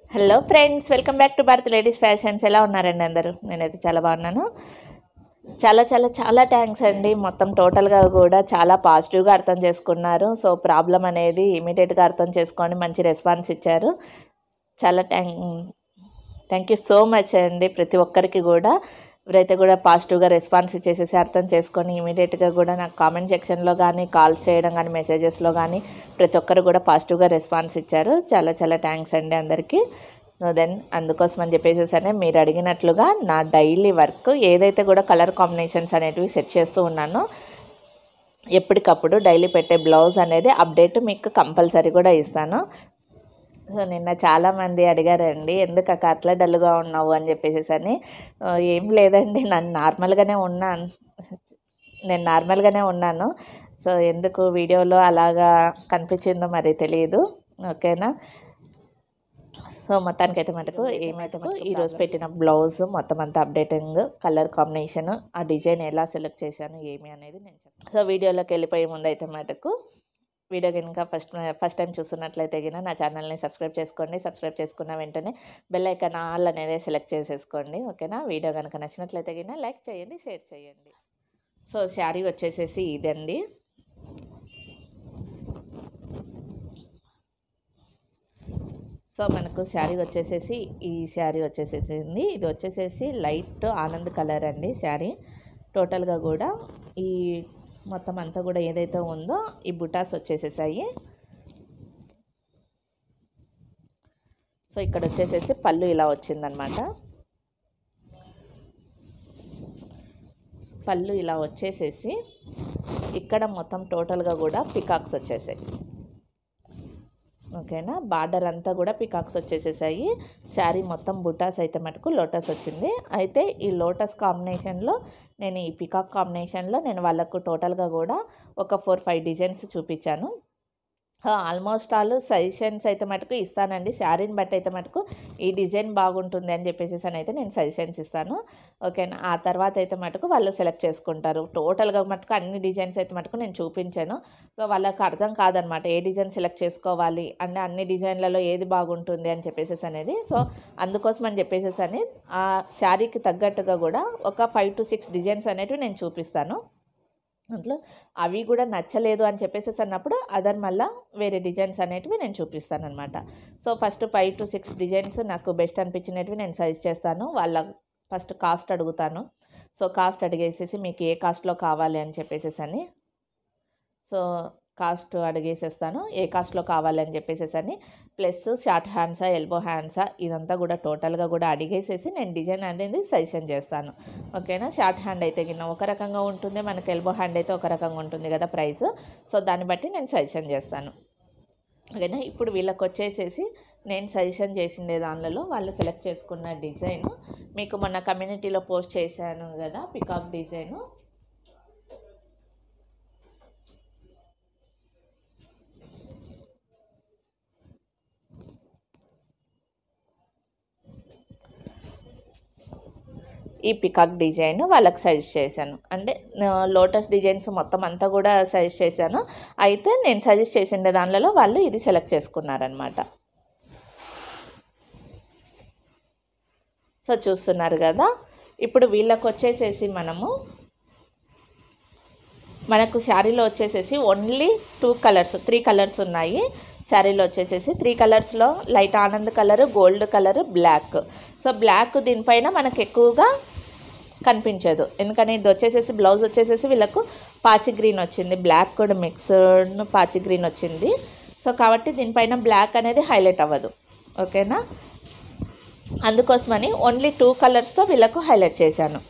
hello friends welcome back to Bharat ladies fashions ఎలా ఉన్నారండి అందరూ నేనైతే చాలా బాగున్నాను చాలా చాలా చాలా థ్యాంక్స్ అండి మొత్తం టోటల్గా కూడా చాలా పాజిటివ్గా అర్థం చేసుకున్నారు సో ప్రాబ్లం అనేది ఇమీడియట్గా అర్థం చేసుకొని మంచి రెస్పాన్స్ ఇచ్చారు చాలా thank thank you so much అండి ప్రతి ఒక్కరికి కూడా ఎవరైతే కూడా పాజిటివ్గా రెస్పాన్స్ ఇచ్చేసేసి అర్థం చేసుకొని ఇమీడియట్గా కూడా నాకు కామెంట్ సెక్షన్లో కానీ కాల్స్ చేయడం కానీ మెసేజెస్లో కానీ ప్రతి ఒక్కరు కూడా పాజిటివ్గా రెస్పాన్స్ ఇచ్చారు చాలా చాలా థ్యాంక్స్ అండి అందరికీ దెన్ అందుకోసం అని చెప్పేసి మీరు అడిగినట్లుగా నా డైలీ వర్క్ ఏదైతే కూడా కలర్ కాంబినేషన్స్ అనేటివి సెట్ చేస్తూ ఉన్నానో ఎప్పటికప్పుడు డైలీ పెట్టే బ్లౌజ్ అనేది అప్డేట్ మీకు కంపల్సరీ కూడా ఇస్తాను సో నిన్న చాలామంది అడిగారండి ఎందుకు అక్క అట్లా డల్గా ఉన్నావు అని చెప్పేసి అని ఆ, ఏం లేదండి నన్ను నార్మల్గానే ఉన్నాను నేను నార్మల్గానే ఉన్నాను సో ఎందుకు వీడియోలో అలాగా కనిపించిందో మరి తెలియదు ఓకేనా సో మొత్తానికైతే మటుకు ఏమైతే మటుకు ఈరోజు పెట్టిన బ్లౌజ్ మొత్తం అంతా అప్డేటింగ్ కలర్ కాంబినేషన్ ఆ డిజైన్ ఎలా సెలెక్ట్ చేశాను ఏమి అనేది నేను చెప్తాను సో వీడియోలోకి వెళ్ళిపోయే ముందు అయితే మటుకు వీడియో కనుక ఫస్ట్ ఫస్ట్ టైం చూస్తున్నట్లయితే గిన నా ఛానల్ని సబ్స్క్రైబ్ చేసుకోండి సబ్స్క్రైబ్ చేసుకున్న వెంటనే బెల్ ఐకాన్ ఆల్ అనేది సెలెక్ట్ చేసేసుకోండి ఓకేనా వీడియో కనుక నచ్చినట్లయితే గిన లైక్ చేయండి షేర్ చేయండి సో శారీ వచ్చేసేసి ఇదండి సో మనకు శారీ వచ్చేసేసి ఈ శారీ వచ్చేసేసింది ఇది వచ్చేసేసి లైట్ ఆనంద్ కలర్ అండి శారీ టోటల్గా కూడా ఈ మొత్తం అంతా కూడా ఏదైతే ఉందో ఈ బుటాస్ వచ్చేసేసాయి సో ఇక్కడ వచ్చేసేసి పళ్ళు ఇలా వచ్చిందనమాట పళ్ళు ఇలా వచ్చేసేసి ఇక్కడ మొత్తం టోటల్గా కూడా పికాక్స్ వచ్చేసాయి ఓకేనా బార్డర్ అంతా కూడా పికాక్స్ వచ్చేసేసాయి శారీ మొత్తం బుటాస్ అయితే మటుకు లోటస్ వచ్చింది అయితే ఈ లోటస్ కాంబినేషన్లో నేను ఈ పికాక్ కాంబినేషన్లో నేను వాళ్ళకు టోటల్గా కూడా ఒక ఫోర్ ఫైవ్ డిజైన్స్ చూపించాను ఆల్మోస్ట్ ఆల్ సజెషన్స్ అయితే మటుకు ఇస్తానండి శారీని బట్టి అయితే మటుకు ఈ డిజైన్ బాగుంటుంది అని చెప్పేసి అని అయితే నేను సజెషన్స్ ఇస్తాను ఓకేనా ఆ తర్వాత అయితే మటుకు వాళ్ళు సెలెక్ట్ చేసుకుంటారు టోటల్గా మటుకు అన్ని డిజైన్స్ అయితే మటుకు నేను చూపించాను సో వాళ్ళకి అర్థం కాదనమాట ఏ డిజైన్ సెలెక్ట్ చేసుకోవాలి అంటే అన్ని డిజైన్లలో ఏది బాగుంటుంది అని చెప్పేసి అనేది సో అందుకోసం అని చెప్పేసి అని ఆ శారీకి తగ్గట్టుగా కూడా ఒక ఫైవ్ టు సిక్స్ డిజైన్స్ అనేటివి నేను చూపిస్తాను దాంట్లో అవి కూడా నచ్చలేదు అని చెప్పేసి అన్నప్పుడు అదర్ మళ్ళా వేరే డిజైన్స్ అనేటివి నేను చూపిస్తాను అనమాట so first five to six designs నాకు బెస్ట్ అనిపించినవి నేను సజెస్ట్ చేస్తాను వాళ్ళ ఫస్ట్ కాస్ట్ అడుగుతాను సో కాస్ట్ అడిగేసేసి మీకు ఏ కాస్ట్లో కావాలి అని చెప్పేసి అని సో కాస్ట్ అడిగేసేస్తాను ఏ కాస్ట్లో కావాలి అని చెప్పేసి అని ప్లస్ షార్ట్ హ్యాండ్సా ఎల్బో హ్యాండ్సా ఇదంతా కూడా టోటల్గా కూడా అడిగేసేసి నేను డిజైన్ అనేది సజెషన్ చేస్తాను ఓకేనా షార్ట్ హ్యాండ్ అయితే కింద ఒక రకంగా ఉంటుంది మనకి ఎల్బో హ్యాండ్ అయితే ఒక రకంగా ఉంటుంది కదా ప్రైస్ సో దాన్ని బట్టి నేను సజెషన్ చేస్తాను ఓకేనా ఇప్పుడు వీళ్ళకి వచ్చేసేసి నేను సజెషన్ చేసిండే దానిలో వాళ్ళు సెలెక్ట్ చేసుకున్న డిజైన్ మీకు మొన్న కమ్యూనిటీలో పోస్ట్ చేశాను కదా పికాక్ డిజైను ఈ పికాక్ డిజైన్ వాళ్ళకి సజెస్ట్ చేశాను అంటే లోటస్ డిజైన్స్ మొత్తం అంతా కూడా సజెస్ట్ చేశాను అయితే నేను సజెస్ట్ చేసిన దానిలో వాళ్ళు ఇది సెలెక్ట్ చేసుకున్నారనమాట సో చూస్తున్నారు కదా ఇప్పుడు వీళ్ళకి వచ్చేసేసి మనము మనకు శారీలో వచ్చేసేసి only two colours three colours ఉన్నాయి శారీలో వచ్చేసేసి త్రీ కలర్స్లో లైట్ ఆనంద్ colour gold colour black so black దీనిపైన మనకు ఎక్కువగా కనిపించదు ఎందుకని ఇది వచ్చేసేసి బ్లౌజ్ వచ్చేసేసి వీళ్ళకు పాచి గ్రీన్ వచ్చింది బ్లాక్ కూడా మిక్స్డ్ పాచి గ్రీన్ వచ్చింది సో కాబట్టి దీనిపైన బ్లాక్ అనేది హైలైట్ అవ్వదు ఓకేనా అందుకోసమని ఓన్లీ టూ కలర్స్తో వీళ్ళకు హైలైట్ చేశాను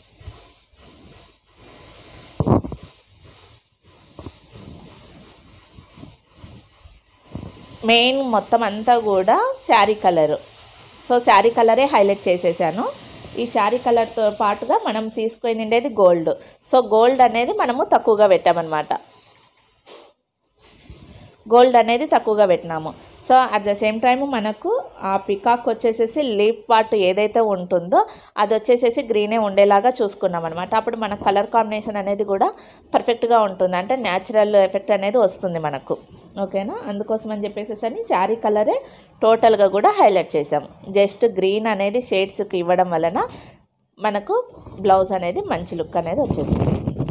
మెయిన్ మొత్తం అంతా కూడా శారీ కలరు సో శారీ కలరే హైలైట్ చేసేసాను ఈ శారీ కలర్తో పాటుగా మనం తీసుకొని ఉండేది గోల్డ్ సో గోల్డ్ అనేది మనము తక్కువగా పెట్టామన్నమాట గోల్డ్ అనేది తక్కువగా పెట్టినాము so at the same time మనకు ఆ పికాక్ వచ్చేసేసి లీఫ్ పార్ట్ ఏదైతే ఉంటుందో అది వచ్చేసేసి గ్రీనే ఉండేలాగా చూసుకున్నాం అనమాట అప్పుడు మన కలర్ కాంబినేషన్ అనేది కూడా పర్ఫెక్ట్గా ఉంటుంది అంటే న్యాచురల్ ఎఫెక్ట్ అనేది వస్తుంది మనకు ఓకేనా అందుకోసం అని చెప్పేసి అని శారీ కలరే టోటల్గా కూడా హైలైట్ చేసాం జస్ట్ గ్రీన్ అనేది షేడ్స్కి ఇవ్వడం వలన మనకు బ్లౌజ్ అనేది మంచి లుక్ అనేది వచ్చేసింది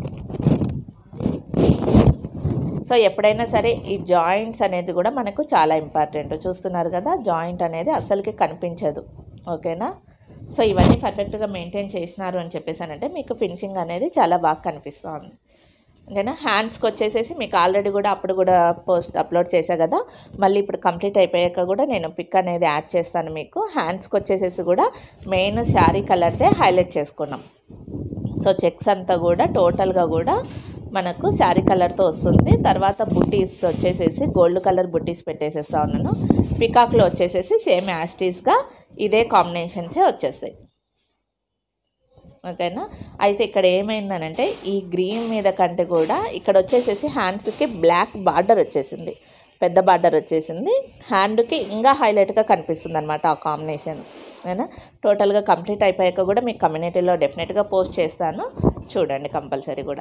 సో ఎప్పుడైనా సరే ఈ జాయింట్స్ అనేది కూడా మనకు చాలా ఇంపార్టెంట్ చూస్తున్నారు కదా జాయింట్ అనేది అసలుకి కనిపించదు ఓకేనా సో ఇవన్నీ పర్ఫెక్ట్గా మెయింటైన్ చేసినారు అని చెప్పేసానంటే మీకు ఫినిషింగ్ అనేది చాలా బాగా కనిపిస్తుంది ఓకేనా హ్యాండ్స్కి వచ్చేసేసి మీకు ఆల్రెడీ కూడా అప్పుడు కూడా పోస్ట్ అప్లోడ్ చేశా కదా మళ్ళీ ఇప్పుడు కంప్లీట్ అయిపోయాక కూడా నేను పిక్ అనేది యాడ్ చేస్తాను మీకు హ్యాండ్స్కి వచ్చేసేసి కూడా మెయిన్ శారీ కలర్దే హైలైట్ చేసుకున్నాం సో చెక్స్ అంతా కూడా టోటల్గా కూడా మనకు శారీ కలర్తో వస్తుంది తర్వాత బుట్టీస్ వచ్చేసేసి గోల్డ్ కలర్ బుట్టీస్ పెట్టేసేస్తా ఉన్నాను పికాక్లో వచ్చేసేసి సేమ్ యాస్టీస్గా ఇదే కాంబినేషన్సే వచ్చేస్తాయి ఓకేనా అయితే ఇక్కడ ఏమైందనంటే ఈ గ్రీన్ మీద కంటే కూడా ఇక్కడ వచ్చేసేసి హ్యాండ్స్కి బ్లాక్ బార్డర్ వచ్చేసింది పెద్ద బార్డర్ వచ్చేసింది హ్యాండ్కి ఇంకా హైలైట్గా కనిపిస్తుంది అనమాట ఆ కాంబినేషన్ ఓకేనా టోటల్గా కంప్లీట్ అయిపోయాక కూడా మీకు కమ్యూనిటీలో డెఫినెట్గా పోస్ట్ చేస్తాను చూడండి కంపల్సరీ కూడా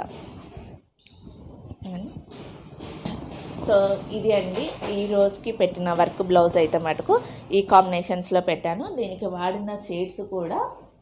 సో ఇది అండి ఈ రోజుకి పెట్టిన వర్క్ బ్లౌజ్ అయితే మటుకు ఈ కాంబినేషన్స్లో పెట్టాను దీనికి వాడిన షేడ్స్ కూడా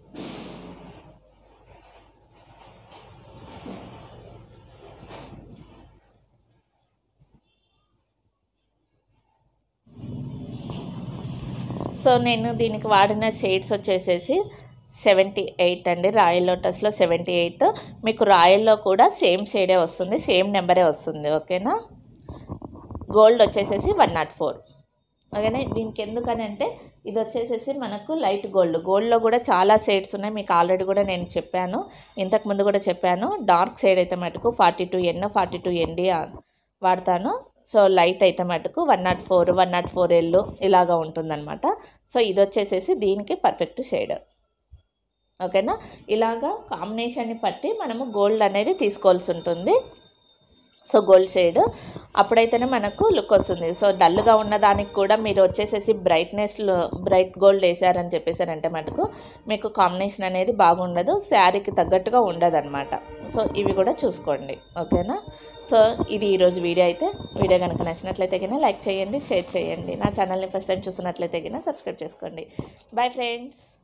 సో నేను దీనికి వాడిన షేడ్స్ వచ్చేసేసి సెవెంటీ ఎయిట్ అండి రాయల్ లోటస్లో సెవెంటీ ఎయిట్ మీకు రాయల్లో కూడా సేమ్ షేడే వస్తుంది సేమ్ నెంబరే వస్తుంది ఓకేనా గోల్డ్ వచ్చేసేసి వన్ నాట్ ఫోర్ ఓకేనా దీనికి ఎందుకని అంటే ఇది వచ్చేసేసి మనకు లైట్ గోల్డ్ గోల్డ్లో కూడా చాలా షేడ్స్ ఉన్నాయి మీకు ఆల్రెడీ కూడా నేను చెప్పాను ఇంతకు ముందు కూడా చెప్పాను డార్క్ షేడ్ అయితే మటుకు forty two N forty two ఎన్డి వాడతాను సో లైట్ అయితే మటుకు one nought four one nought four L ఇలాగా ఉంటుందన్నమాట సో ఇది వచ్చేసేసి దీనికి పర్ఫెక్ట్ షేడ్ ఓకేనా ఇలాగా కాంబినేషన్ని బట్టి మనము గోల్డ్ అనేది తీసుకోవాల్సి ఉంటుంది సో గోల్డ్ షేడ్ అప్పుడైతేనే మనకు లుక్ వస్తుంది సో డల్గా ఉన్న దానికి కూడా మీరు వచ్చేసేసి బ్రైట్నెస్లో బ్రైట్ గోల్డ్ వేసారని చెప్పేసారంటే మటుకు మీకు కాంబినేషన్ అనేది బాగుండదు శారీకి తగ్గట్టుగా ఉండదు అనమాట సో ఇవి కూడా చూసుకోండి ఓకేనా సో ఇది ఈరోజు వీడియో అయితే వీడియో కనుక నచ్చినట్లయితే కింద లైక్ చేయండి షేర్ చేయండి నా ఛానల్ని ఫస్ట్ టైం చూస్తున్నట్లయితే కింద సబ్స్క్రైబ్ చేసుకోండి బాయ్ ఫ్రెండ్స్